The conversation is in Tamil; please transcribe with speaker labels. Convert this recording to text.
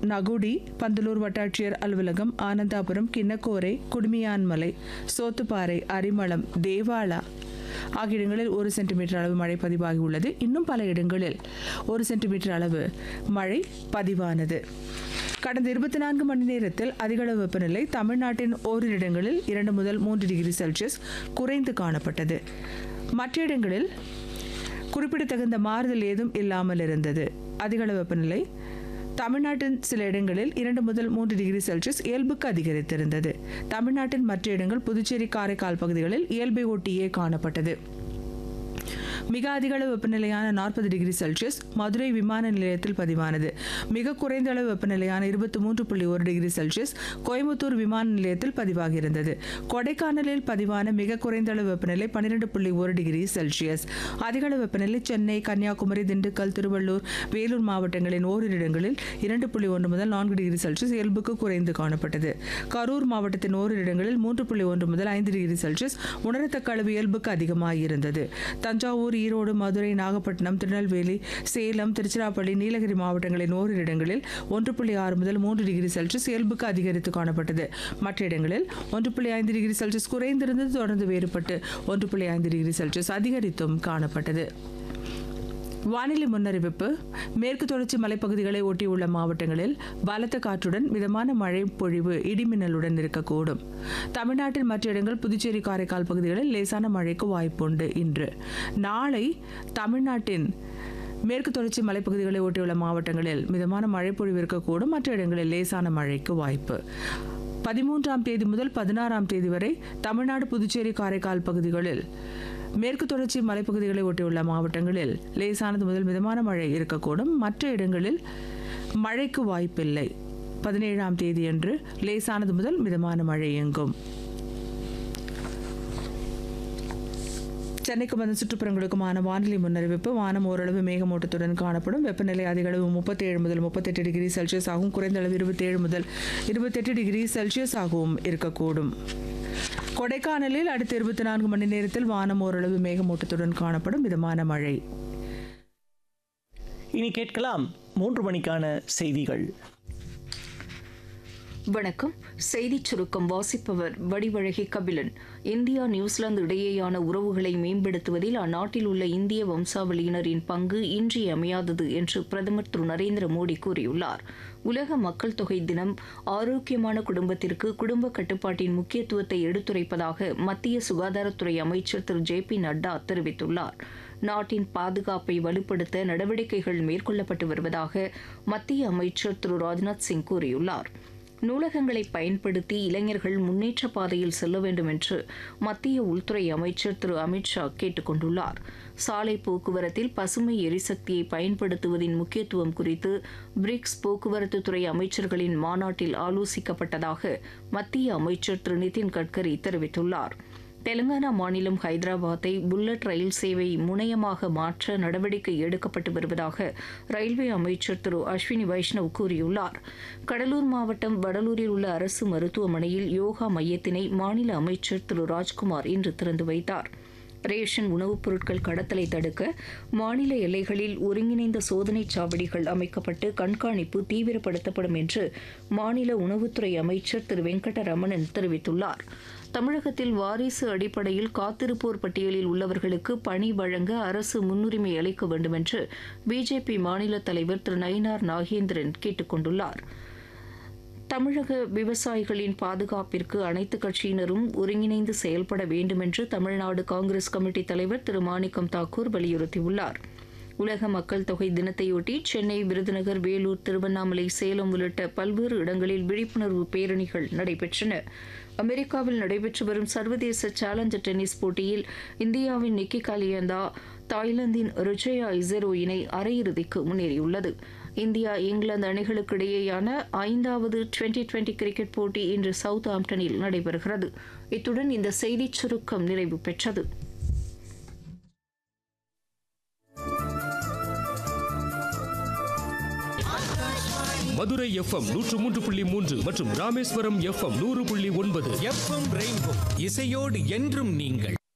Speaker 1: நகுடி பந்தலூர் வட்டாட்சியர் அலுவலகம் ஆனந்தாபுரம் கிண்ணக்கோரை குடுமியான்மலை சோத்துப்பாறை அரிமளம் தேவாலா ஆகிய இடங்களில் ஒரு சென்டிமீட்டர் அளவு மழை பதிவாகி உள்ளது இன்னும் பல இடங்களில் ஒரு சென்டிமீட்டர் அளவு மழை பதிவானது கடந்த இருபத்தி நான்கு மணி நேரத்தில் அதிகளவு வெப்பநிலை தமிழ்நாட்டின் ஓரிரு இடங்களில் இரண்டு முதல் மூன்று டிகிரி செல்சியஸ் குறைந்து காணப்பட்டது மற்ற இடங்களில் குறிப்பிடத்தகுந்த மாறுதல் ஏதும் இல்லாமல் இருந்தது அதிகளவு வெப்பநிலை தமிழ்நாட்டின் சில இடங்களில் இரண்டு முதல் மூன்று டிகிரி செல்சியஸ் இயல்புக்கு அதிகரித்திருந்தது தமிழ்நாட்டின் மற்ற இடங்கள் புதுச்சேரி காரைக்கால் பகுதிகளில் இயல்பை ஒட்டியே காணப்பட்டது மிக அதிக அளவு வெப்பநிலையான நாற்பது டிகிரி செல்சியஸ் மதுரை விமான நிலையத்தில் பதிவானது மிக குறைந்த அளவு வெப்பநிலையான இருபத்தி மூன்று புள்ளி ஒரு டிகிரி செல்சியஸ் கோயம்புத்தூர் விமான நிலையத்தில் பதிவாகியிருந்தது கொடைக்கானலில் பதிவான மிக குறைந்த அளவு வெப்பநிலை பன்னிரெண்டு புள்ளி ஒரு டிகிரி செல்சியஸ் அதிக அளவு வெப்பநிலை சென்னை கன்னியாகுமரி திண்டுக்கல் திருவள்ளூர் வேலூர் மாவட்டங்களின் ஓரிரு இடங்களில் இரண்டு புள்ளி ஒன்று முதல் நான்கு டிகிரி செல்சியஸ் இயல்புக்கு குறைந்து காணப்பட்டது கரூர் மாவட்டத்தின் ஓரிரு இடங்களில் மூன்று புள்ளி ஒன்று முதல் ஐந்து டிகிரி செல்சியஸ் உணரத்தக்க அளவு இயல்புக்கு அதிகமாக இருந்தது தஞ்சாவூர் ஈரோடு மதுரை நாகப்பட்டினம் திருநெல்வேலி சேலம் திருச்சிராப்பள்ளி நீலகிரி மாவட்டங்களின் ஓரிரு இடங்களில் ஒன்று புள்ளி ஆறு முதல் மூன்று டிகிரி செல்சியஸ் இயல்புக்கு அதிகரித்து காணப்பட்டது மற்ற இடங்களில் ஒன்று புள்ளி ஐந்து டிகிரி செல்சியஸ் குறைந்திருந்தது தொடர்ந்து வேறுபட்டு ஒன்று புள்ளி ஐந்து டிகிரி செல்சியஸ் அதிகரித்தும் காணப்பட்டது வானிலை முன்னறிவிப்பு மேற்கு தொடர்ச்சி மலைப்பகுதிகளை ஒட்டியுள்ள மாவட்டங்களில் பலத்த காற்றுடன் மிதமான மழை பொழிவு இடிமின்னலுடன் இருக்கக்கூடும் தமிழ்நாட்டின் மற்ற இடங்கள் புதுச்சேரி காரைக்கால் பகுதிகளில் லேசான மழைக்கு வாய்ப்புண்டு இன்று நாளை தமிழ்நாட்டின் மேற்கு தொடர்ச்சி மலைப்பகுதிகளை ஒட்டியுள்ள மாவட்டங்களில் மிதமான மழை பொழிவு இருக்கக்கூடும் மற்ற இடங்களில் லேசான மழைக்கு வாய்ப்பு பதிமூன்றாம் தேதி முதல் பதினாறாம் தேதி வரை தமிழ்நாடு புதுச்சேரி காரைக்கால் பகுதிகளில் மேற்கு தொடர்ச்சி மலைப்பகுதிகளை ஒட்டியுள்ள மாவட்டங்களில் லேசானது முதல் மிதமான மழை இருக்கக்கூடும் மற்ற இடங்களில் மழைக்கு வாய்ப்பில்லை பதினேழாம் தேதியன்று லேசானது முதல் மிதமான மழை எங்கும் சென்னைக்கு வந்த சுற்றுப்புறங்களுக்குமான வானிலை முன்னறிவிப்பு வானம் ஓரளவு மேகமூட்டத்துடன் காணப்படும் வெப்பநிலை அதிக அளவு முப்பத்தேழு முதல் முப்பத்தெட்டு டிகிரி செல்சியஸ் ஆகவும் குறைந்த அளவு இருபத்தேழு முதல் இருபத்தெட்டு டிகிரி செல்சியஸ் ஆகவும் இருக்கக்கூடும் கொடைக்கானலில் அடுத்த இருபத்தி நான்கு மணி நேரத்தில் வானம் ஓரளவு மேகமூட்டத்துடன் காணப்படும் மிதமான மழை
Speaker 2: இனி கேட்கலாம் மூன்று மணிக்கான செய்திகள்
Speaker 3: வணக்கம் செய்திச் சுருக்கம் வாசிப்பவர் வடிவழகி கபிலன் இந்தியா நியூசிலாந்து இடையேயான உறவுகளை மேம்படுத்துவதில் அந்நாட்டில் உள்ள இந்திய வம்சாவளியினரின் பங்கு இன்றியமையாதது என்று பிரதமர் திரு நரேந்திர மோடி கூறியுள்ளார் உலக மக்கள் தொகை தினம் ஆரோக்கியமான குடும்பத்திற்கு குடும்ப கட்டுப்பாட்டின் முக்கியத்துவத்தை எடுத்துரைப்பதாக மத்திய சுகாதாரத்துறை அமைச்சர் திரு ஜே பி நட்டா தெரிவித்துள்ளார் நாட்டின் பாதுகாப்பை வலுப்படுத்த நடவடிக்கைகள் மேற்கொள்ளப்பட்டு வருவதாக மத்திய அமைச்சர் திரு ராஜ்நாத் சிங் கூறியுள்ளார் நூலகங்களை பயன்படுத்தி இளைஞர்கள் முன்னேற்ற பாதையில் செல்ல வேண்டும் என்று மத்திய உள்துறை அமைச்சர் திரு அமித்ஷா கேட்டுக் கொண்டுள்ளார் சாலை போக்குவரத்தில் பசுமை எரிசக்தியை பயன்படுத்துவதின் முக்கியத்துவம் குறித்து பிரிக்ஸ் போக்குவரத்து துறை அமைச்சர்களின் மாநாட்டில் ஆலோசிக்கப்பட்டதாக மத்திய அமைச்சர் திரு நிதின் கட்கரி தெரிவித்துள்ளார் தெலுங்கானா மாநிலம் ஹைதராபாத்தை புல்லட் ரயில் சேவை முனையமாக மாற்ற நடவடிக்கை எடுக்கப்பட்டு வருவதாக ரயில்வே அமைச்சர் திரு அஸ்வினி வைஷ்ணவ் கூறியுள்ளார் கடலூர் மாவட்டம் வடலூரில் உள்ள அரசு மருத்துவமனையில் யோகா மையத்தினை மாநில அமைச்சர் திரு ராஜ்குமார் இன்று திறந்து வைத்தார் ரேஷன் உணவுப் பொருட்கள் கடத்தலை தடுக்க மாநில எல்லைகளில் ஒருங்கிணைந்த சோதனைச் சாவடிகள் அமைக்கப்பட்டு கண்காணிப்பு தீவிரப்படுத்தப்படும் என்று மாநில உணவுத்துறை அமைச்சர் திரு வெங்கடரமணன் தெரிவித்துள்ளார் தமிழகத்தில் வாரிசு அடிப்படையில் காத்திருப்போர் பட்டியலில் உள்ளவர்களுக்கு பணி வழங்க அரசு முன்னுரிமை அளிக்க வேண்டும் என்று பிஜேபி மாநில தலைவர் திரு நயினார் நாகேந்திரன் கேட்டுக் கொண்டுள்ளார் தமிழக விவசாயிகளின் பாதுகாப்பிற்கு அனைத்து கட்சியினரும் ஒருங்கிணைந்து செயல்பட வேண்டுமென்று தமிழ்நாடு காங்கிரஸ் கமிட்டி தலைவர் திரு மாணிக்கம் தாக்கூர் வலியுறுத்தியுள்ளார் உலக மக்கள் தொகை தினத்தையொட்டி சென்னை விருதுநகர் வேலூர் திருவண்ணாமலை சேலம் உள்ளிட்ட பல்வேறு இடங்களில் விழிப்புணர்வு பேரணிகள் நடைபெற்றன அமெரிக்காவில் நடைபெற்று வரும் சர்வதேச சேலஞ்சர் டென்னிஸ் போட்டியில் இந்தியாவின் நிக்கி காலியந்தா தாய்லாந்தின் ருஜயா இசரோ இணை அரையிறுதிக்கு முன்னேறியுள்ளது இந்தியா இங்கிலாந்து அணிகளுக்கு இடையேயான ஐந்தாவது டுவெண்டி டுவெண்டி கிரிக்கெட் போட்டி இன்று சவுத் ஆம்டனில் நடைபெறுகிறது இத்துடன் இந்த செய்திச் சுருக்கம் நிறைவு பெற்றது
Speaker 4: மதுரை எஃப்எம் நூற்று மூன்று புள்ளி மூன்று மற்றும் ராமேஸ்வரம் எஃப்எம் நூறு புள்ளி ஒன்பது
Speaker 5: எஃப்எம் ரெயின்போ இசையோடு என்றும் நீங்கள்